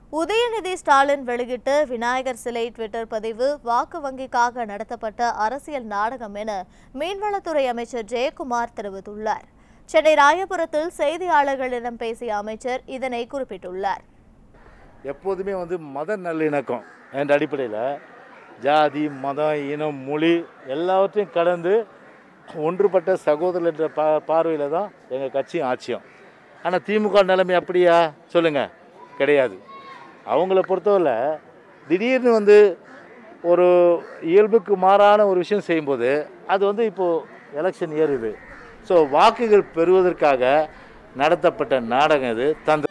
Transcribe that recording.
உதயநிதி ஸ்டாலின் வெளியிட்ட விநாயகர் சிலை ட்விட்டர் பதிவு வாக்கு வங்கிக்காக நடத்தப்பட்ட அரசியல் நாடகம் என மீன்வளத்துறை அமைச்சர் ஜெயக்குமார் தெரிவித்துள்ளார் சென்னை ராயபுரத்தில் செய்தியாளர்களிடம் பேசிய அமைச்சர் இதனை குறிப்பிட்டுள்ளார் எப்போதுமே வந்து மத நல்லிணக்கம் என்ற அடிப்படையில் ஜாதி மதம் இனம் மொழி எல்லாவற்றையும் கடந்து ஒன்றுபட்ட சகோதரர் என்ற பா பார்வையில் தான் எங்கள் கட்சியும் ஆட்சியும் ஆனால் திமுக நிலைமை அப்படியா சொல்லுங்கள் கிடையாது அவங்கள பொறுத்தவரை திடீர்னு வந்து ஒரு இயல்புக்கு மாறான ஒரு விஷயம் செய்யும்போது அது வந்து இப்போது எலெக்ஷன் ஏறுது ஸோ வாக்குகள் பெறுவதற்காக நடத்தப்பட்ட நாடகம் இது தந்த